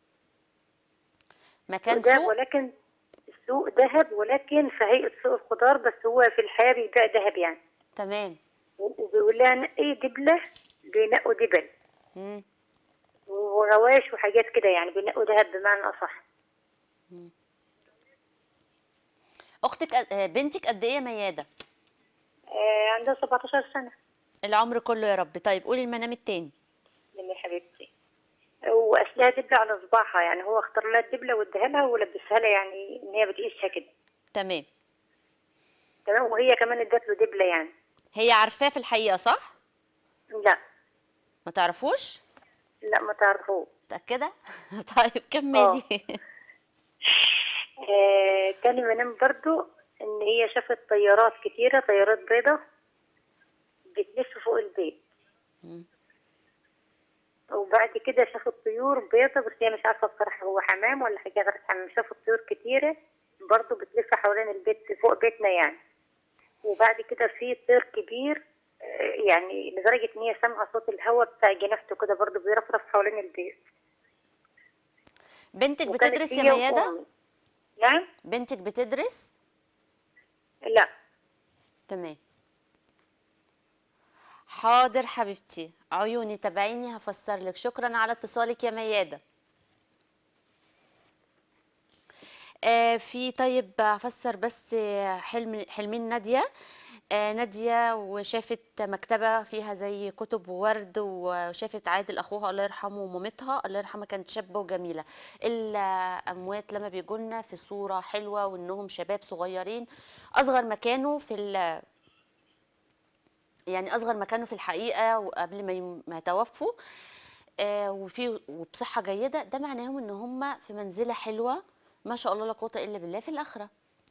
مكان سوق ذهب سوق ولكن سوق ذهب ولكن في هيئه سوق الخضار بس هو في الحياه بيبيع ذهب يعني تمام و- وبيقول لها نقي دبله بينقوا دبل مم. وغواش وحاجات كده يعني بينقوا ذهب بمعنى اصح اختك قد- آه، بنتك قد ايه يا مياده آه عندها 17 سنه العمر كله يا رب طيب قولي المنام التاني من يا حبيبتي واسلها دبله على صباعها يعني هو اختار لها الدبله واداها لها ولبسها لها يعني ان هي بتقيسها كده تمام تمام وهي كمان ادت له دبله يعني هي عارفاه في الحقيقه صح لا ما تعرفوش لا ما تعرفوه متاكده طيب كملي آه تاني منام برضو ان هي شافت طيارات كتيرة طيارات بيضة بتلف فوق البيت مم. وبعد كده شافت طيور بيضة بس هي مش عارفة بصراحة هو حمام ولا حاجة غير حمام شافت طيور كتيرة برضو بتلف حوالين البيت فوق بيتنا يعني وبعد كده في طير كبير آه، يعني لدرجة ان هي سامعة صوت الهواء بتاع جناحته كده برضو بيرفرف حوالين البيت بنتك وكانت بتدرس يا هي مياده وأمي. نعم بنتك بتدرس لا تمام حاضر حبيبتي عيوني تابعيني هفسر لك شكرا على اتصالك يا ميادة آه في طيب هفسر بس آه، حلم حلمين نادية آه نادية وشافت مكتبة فيها زي كتب وورد وشافت عادل أخوها الله يرحمه ومامتها الله يرحمها كانت شابة وجميلة الأموات لما بيجولنا في صورة حلوة وإنهم شباب صغيرين أصغر ما كانوا في ال- يعني اصغر ما كانوا في الحقيقه وقبل ما يم- ما يتوفوا آه وفي وبصحه جيده ده معناهم ان هم في منزله حلوه ما شاء الله لا قوه الا بالله في الاخره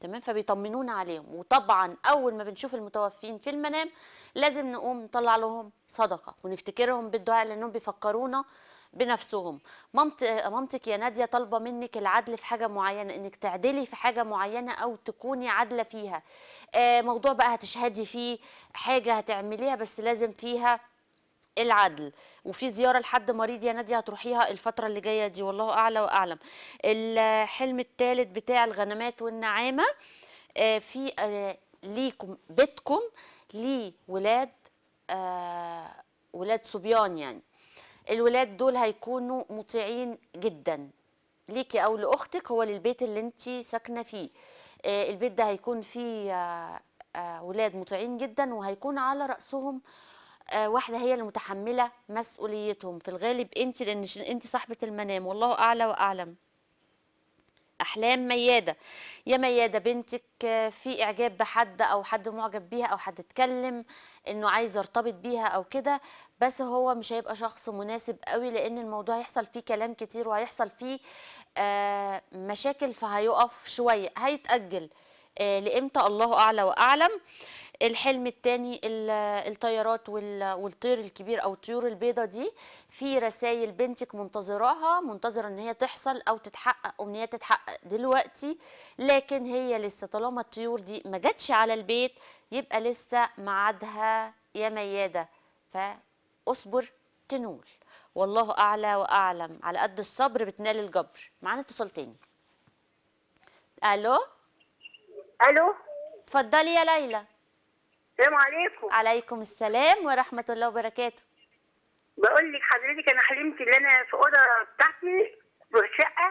تمام فبيطمنونا عليهم وطبعا اول ما بنشوف المتوفين في المنام لازم نقوم نطلع لهم صدقه ونفتكرهم بالدعاء لانهم بيفكرونا بنفسهم مامت مامتك يا ناديه طالبه منك العدل في حاجه معينه انك تعدلي في حاجه معينه او تكوني عادله فيها آه، موضوع بقى هتشهدي فيه حاجه هتعمليها بس لازم فيها العدل وفي زياره لحد مريض يا ناديه هتروحيها الفتره اللي جايه دي والله اعلى واعلم الحلم الثالث بتاع الغنمات والنعامه آه، في آه، ليكم بيتكم ليه ولاد آه، ولاد صبيان يعني الولاد دول هيكونوا مطيعين جدا ليكي او لاختك هو للبيت اللي انت ساكنه فيه آه، البيت ده هيكون فيه آه، آه، ولاد مطيعين جدا وهيكون على راسهم آه، واحده هي اللي متحمله مسؤوليتهم في الغالب انت لان ش- انت صاحبه المنام والله اعلى واعلم احلام مياده يا مياده بنتك آه، في اعجاب بحد او حد معجب بيها او حد اتكلم انه عايز يرتبط بيها او كده بس هو مش هيبقى شخص مناسب قوي لان الموضوع هيحصل فيه كلام كتير وهيحصل فيه آه، مشاكل فهيقف شويه هيتاجل آه، لامتى الله اعلى واعلم الحلم التاني ال- الطيارات وال- والطير الكبير او الطيور البيضاء دي في رسائل بنتك منتظراها منتظره ان هي تحصل او تتحقق امنيات تتحقق دلوقتي لكن هي لسه طالما الطيور دي ما جاتش على البيت يبقى لسه ميعادها يا مياده فاصبر تنول والله اعلى واعلم على قد الصبر بتنال الجبر معانا اتصال تاني الو الو اتفضلي يا ليلى السلام عليكم عليكم السلام ورحمه الله وبركاته بقول لك حضرتك انا حلمت ان انا في اوضه بتاعتي في شقه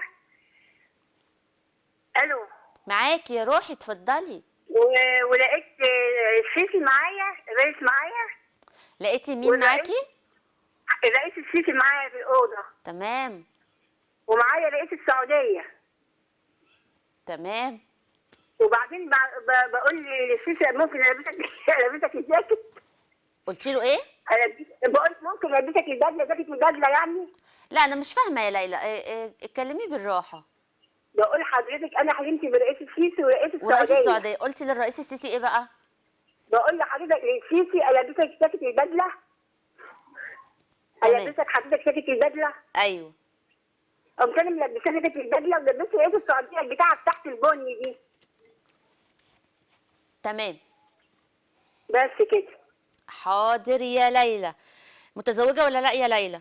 الو معاكي يا روحي اتفضلي و- ولقيت آه، السيسي معايا الرئيس معايا لقيتي مين ولقيت- معاكي الرئيس السيسي معايا في الاوضه تمام ومعايا رئيس السعوديه تمام وبعدين بع- ب- بقول للسيسي ممكن البسك البسك الجاكيت قلتي له ايه ألبس- بقول ممكن البسك البدله جاكيت مجادله يعني لا انا مش فاهمه يا ليلى إيه إيه اتكلمي بالراحه بقول حضرتك انا حلمت برئيس السيسي ورئيس السعوديه ورئيس السعوديه قلتي للرئيس السيسي ايه بقى بقول لحضرتك السيسي البسك جاكيت البدله تمام. البسك حضرتك جاكيت البدله ايوه قمت انا ملبساه جاكيت البدله ولبست رئيس السعوديه البتاعه بتاعت البني دي تمام بس كده حاضر يا ليلى متزوجه ولا لا يا ليلى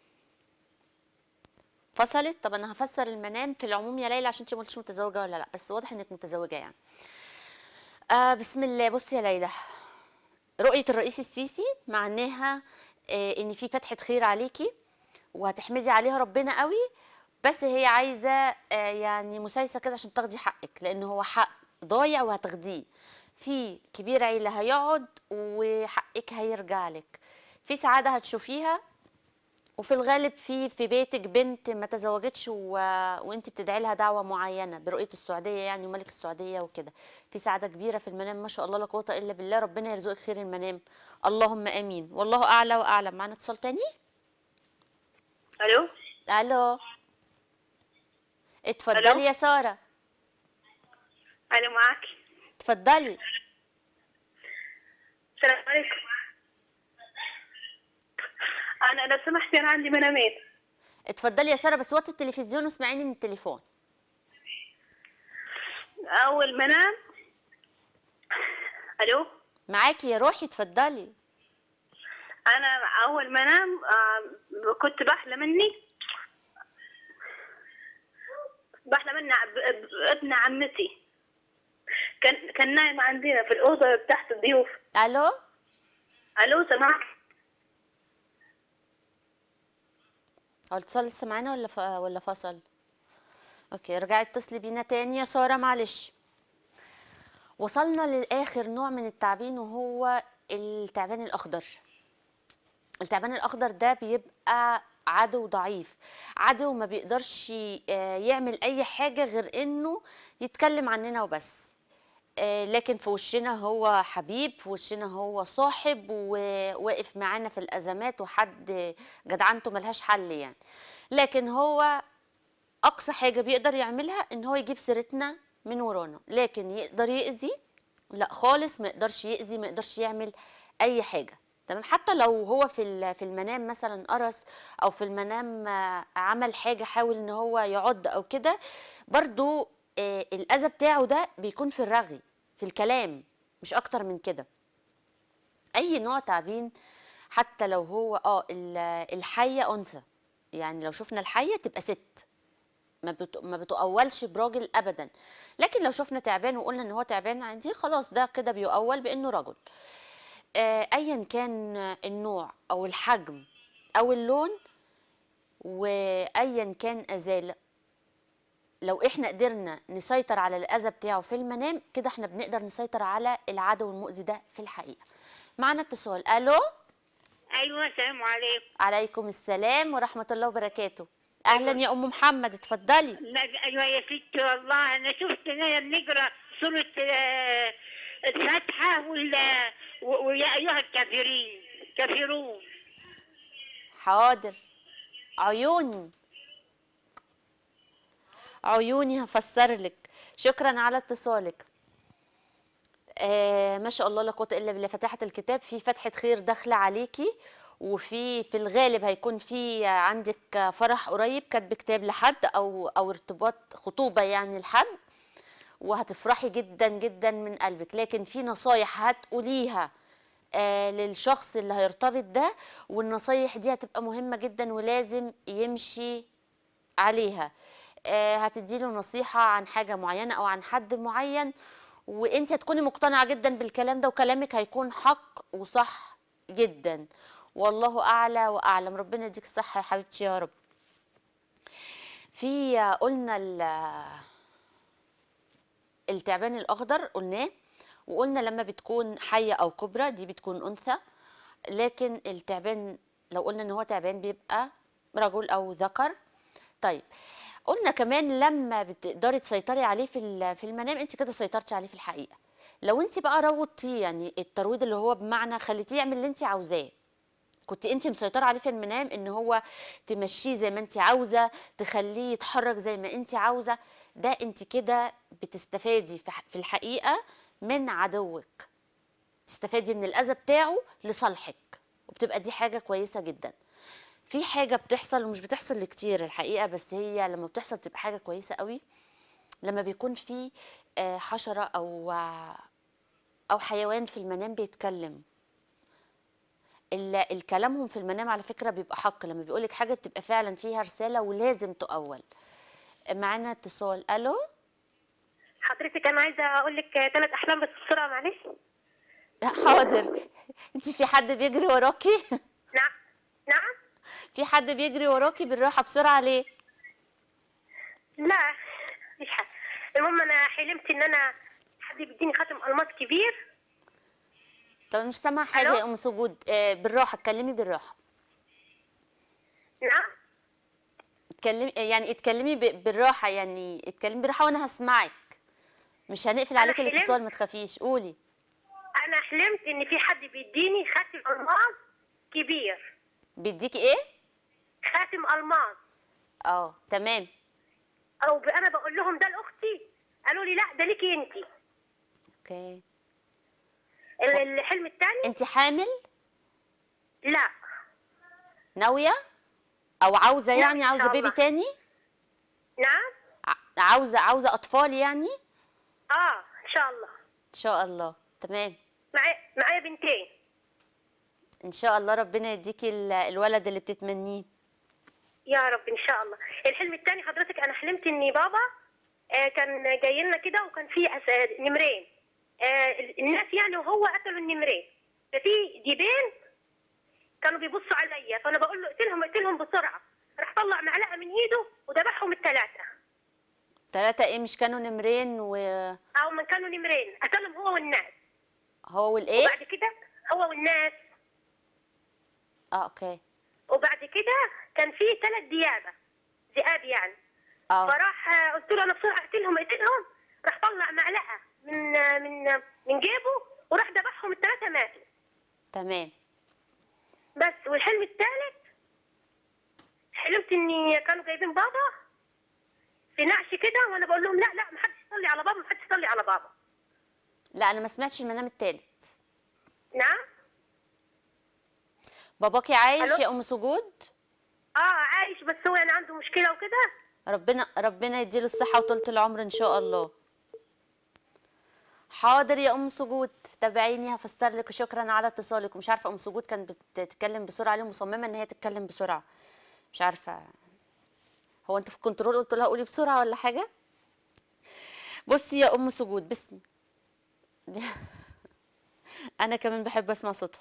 فصلت طب انا هفسر المنام في العموم يا ليلى عشان انت ما قلتش متزوجه ولا لا بس واضح انك متزوجه يعني آه بسم الله بصي يا ليلى رؤيه الرئيس السيسي معناها آه ان في فتحه خير عليكي وهتحمدي عليها ربنا قوي بس هي عايزه آه يعني مسايسه كده عشان تاخدي حقك لان هو حق ضايع وهتاخديه في كبير عيله هيقعد وحقك هيرجع لك في سعاده هتشوفيها وفي الغالب في في بيتك بنت ما تزوجتش و... وانت بتدعي لها دعوه معينه برؤيه السعوديه يعني وملك السعوديه وكده في سعاده كبيره في المنام ما شاء الله لا قوه الا بالله ربنا يرزقك خير المنام اللهم امين والله اعلى واعلم معانا اتصال تاني الو الو اتفضلي ألو؟ يا ساره انا معاكي اتفضلي السلام عليكم انا لو سمحتي انا عندي منامين اتفضلي يا ساره بس وطي التلفزيون واسمعيني من التليفون اول منام الو معاكي يا روحي اتفضلي انا اول منام آه، كنت بحلم اني بحلم ان ب- ب- ابن عمتي كان كان نايم عندنا في الاوضه تحت الضيوف الو الو سمعت هو الاتصال لسه معانا ولا ف... ولا فصل اوكي رجعي اتصلي بينا تاني يا ساره معلش وصلنا للاخر نوع من التعبين وهو التعبان الاخضر التعبان الاخضر ده بيبقى عدو ضعيف عدو ما بيقدرش آه، يعمل اي حاجه غير انه يتكلم عننا وبس آه، لكن في وشنا هو حبيب في وشنا هو صاحب وواقف معانا في الازمات وحد جدعنته ملهاش حل يعني لكن هو اقصى حاجه بيقدر يعملها ان هو يجيب سيرتنا من ورانا لكن يقدر يأذي لا خالص ما يقدرش يأذي ما يقدرش يعمل اي حاجه تمام حتى لو هو في ال- في المنام مثلا قرص او في المنام آه، عمل حاجه حاول ان هو يعض او كده برضو آه، الاذى بتاعه ده بيكون في الرغي في الكلام مش اكتر من كده اي نوع تعبين حتى لو هو اه ال- الحيه انثى يعني لو شفنا الحيه تبقى ست ما بت... ما بتؤولش براجل ابدا لكن لو شفنا تعبان وقلنا ان هو تعبان عندي خلاص ده كده بيؤول بانه رجل آه، ايا كان النوع او الحجم او اللون وايا كان اذاه لو احنا قدرنا نسيطر على الاذى بتاعه في المنام كده احنا بنقدر نسيطر على العدو المؤذي ده في الحقيقه معنا اتصال الو ايوه السلام عليكم عليكم السلام ورحمه الله وبركاته اهلا يا ام محمد اتفضلي لا ايوه يا ستي والله انا شفت اننا بنقرا سوره آه، الفاتحه ولا و- ويا ايها الكافرين كافرون حاضر عيوني عيوني هفسر لك شكرا على اتصالك آه ما شاء الله لا قوه الا بالله فتحت الكتاب في فتحه خير داخله عليكي وفي في الغالب هيكون في عندك فرح قريب كاتب كتاب لحد او او ارتباط خطوبه يعني لحد وهتفرحي جدا جدا من قلبك لكن في نصايح هتقوليها آه للشخص اللي هيرتبط ده والنصايح دي هتبقى مهمة جدا ولازم يمشي عليها آه هتديله نصيحة عن حاجة معينة أو عن حد معين وانت هتكوني مقتنعة جدا بالكلام ده وكلامك هيكون حق وصح جدا والله أعلى وأعلم ربنا يديك الصحة يا حبيبتي يا رب في آه، قلنا ال- التعبان الأخضر قلناه وقلنا لما بتكون حية أو كبرى دي بتكون أنثى لكن التعبان لو قلنا إن هو تعبان بيبقى رجل أو ذكر طيب قلنا كمان لما بتقدري تسيطري عليه في ال- في المنام انت كده سيطرتي عليه في الحقيقه لو انت بقى روضتيه يعني الترويض اللي هو بمعنى خليتيه يعمل اللي انت عاوزاه كنت انت مسيطره عليه في المنام ان هو تمشيه زي ما انت عاوزه تخليه يتحرك زي ما انت عاوزه ده انت كده بتستفادي في ح- في الحقيقه من عدوك تستفادي من الاذى بتاعه لصالحك وبتبقى دي حاجه كويسه جدا في حاجه بتحصل ومش بتحصل كتير الحقيقه بس هي لما بتحصل بتبقى حاجه كويسه قوي لما بيكون في آه، حشره او آه، او حيوان في المنام بيتكلم ال- الكلامهم في المنام على فكره بيبقى حق لما بيقولك حاجه بتبقى فعلا فيها رساله ولازم تؤول معانا اتصال الو حضرتك انا عايزه اقول لك ثلاث احلام بس بسرعه معلش حاضر انت في حد بيجري وراكي نعم نعم في حد بيجري وراكي بالراحه بسرعه ليه لا مش حاجه المهم انا حلمت ان انا حد بيديني خاتم الماس كبير طب مش سامعه حاجه ألو؟ يا ام سجود آه، بالراحه اتكلمي بالراحه نعم اتكلمي يعني اتكلمي ب- بالراحه يعني اتكلمي بالراحه وانا هسمعك مش هنقفل أنا عليك حلمت- الاتصال ما تخافيش قولي انا حلمت ان في حد بيديني خاتم الماس كبير بيديكي ايه خاتم الماس اه تمام او ب- انا بقول لهم ده لاختي قالوا لي لا ده ليكي انت اوكي الحلم الثاني انت حامل لا ناويه او عاوزه لا، يعني إن عاوزه شاء بيبي الله. تاني نعم ع- عاوزه عاوزه اطفال يعني اه ان شاء الله ان شاء الله تمام معايا معايا بنتين ان شاء الله ربنا يديكي ال- الولد اللي بتتمنيه يا رب ان شاء الله الحلم الثاني حضرتك انا حلمت ان بابا آه، كان جاي لنا كده وكان في أس- نمرين آه، الناس يعني وهو قتلوا النمرين ففي ديبين كانوا بيبصوا عليا فانا بقول له اقتلهم اقتلهم بسرعه راح طلع معلقه من ايده وذبحهم الثلاثه ثلاثة ايه مش كانوا نمرين وهو او من كانوا نمرين قتلهم هو والناس والايه وبعد كده هو والناس اه اوكي وبعد كده كان في ثلاث ديابه ذئاب يعني اه فراح آه، قلت له انا بسرعه اقتلهم اقتلهم راح طلع معلقه من آه، من آه، من جيبه وراح ذبحهم الثلاثه ماتوا تمام بس والحلم الثالث حلمت اني كانوا جايبين بابا في نعش كده وانا بقول لهم لا لا محدش يصلي على بابا محدش يصلي على بابا لا انا ما سمعتش المنام التالت نعم باباكي عايش ألو؟ يا ام سجود اه عايش بس هو يعني عنده مشكله وكده ربنا ربنا يديله الصحة وطولة العمر إن شاء الله حاضر يا أم سجود تابعيني هفسر لك وشكرا على اتصالك ومش عارفة أم سجود كانت بتتكلم بسرعة ليه مصممة إن هي تتكلم بسرعة مش عارفة هو أنت في الكنترول قلت لها قولي بسرعة ولا حاجة بصي يا أم سجود بسم أنا كمان بحب أسمع صوتها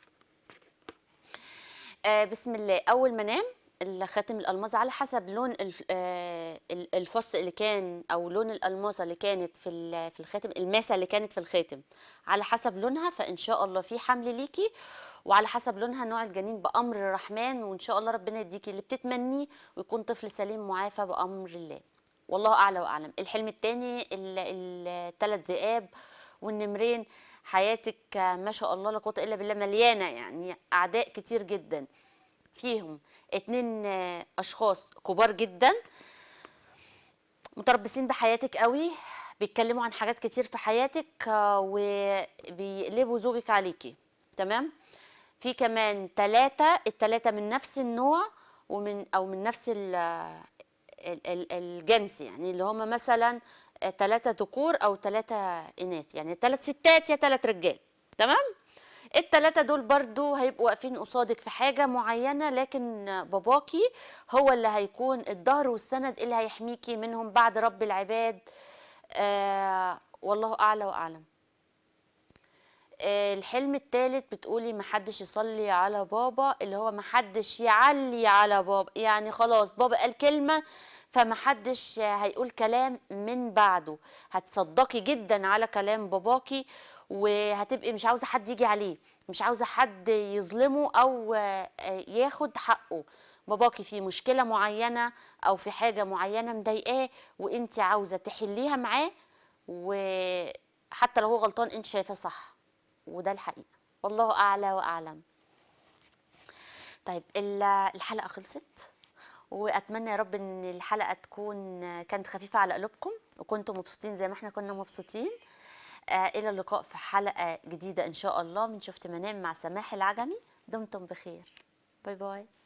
آه بسم الله اول ما نام الخاتم الالماظ على حسب لون الف- آه، ال- الفص اللي كان او لون الالماظه اللي كانت في ال- في الخاتم الماسه اللي كانت في الخاتم على حسب لونها فان شاء الله في حمل ليكي وعلى حسب لونها نوع الجنين بامر الرحمن وان شاء الله ربنا يديكي اللي بتتمنيه ويكون طفل سليم معافى بامر الله والله اعلى واعلم الحلم التاني الثلاث ذئاب والنمرين حياتك آه، ما شاء الله لا قوه الا بالله مليانه يعني اعداء كتير جدا فيهم اتنين آه، اشخاص كبار جدا متربصين بحياتك قوي بيتكلموا عن حاجات كتير في حياتك آه، وبيقلبوا زوجك عليكي تمام في كمان ثلاثة الثلاثة من نفس النوع ومن أو من نفس ال ال- ال- الجنس يعني اللي هم مثلا ثلاثة ذكور أو ثلاثة إناث يعني ثلاث ستات يا ثلاث رجال تمام التلاتة دول برضو هيبقوا واقفين قصادك في حاجة معينة لكن باباكي هو اللي هيكون الظهر والسند اللي هيحميكي منهم بعد رب العباد آه والله أعلى وأعلم آه، الحلم الثالث بتقولي محدش يصلي على بابا اللي هو محدش يعلي على بابا يعني خلاص بابا قال كلمة فمحدش هيقول كلام من بعده هتصدقي جدا على كلام باباكي وهتبقي مش عاوزة حد يجي عليه مش عاوزة حد يظلمه أو آه، ياخد حقه باباكي في مشكلة معينة أو في حاجة معينة مضايقاه وانت عاوزة تحليها معاه وحتى لو هو غلطان انت شايفاه صح وده الحقيقة والله أعلى وأعلم طيب ال- الحلقة خلصت وأتمنى يا رب إن الحلقة تكون كانت خفيفة على قلوبكم وكنتم مبسوطين زي ما احنا كنا مبسوطين آه إلى اللقاء في حلقة جديدة إن شاء الله من شفت منام مع سماح العجمي دمتم بخير باي باي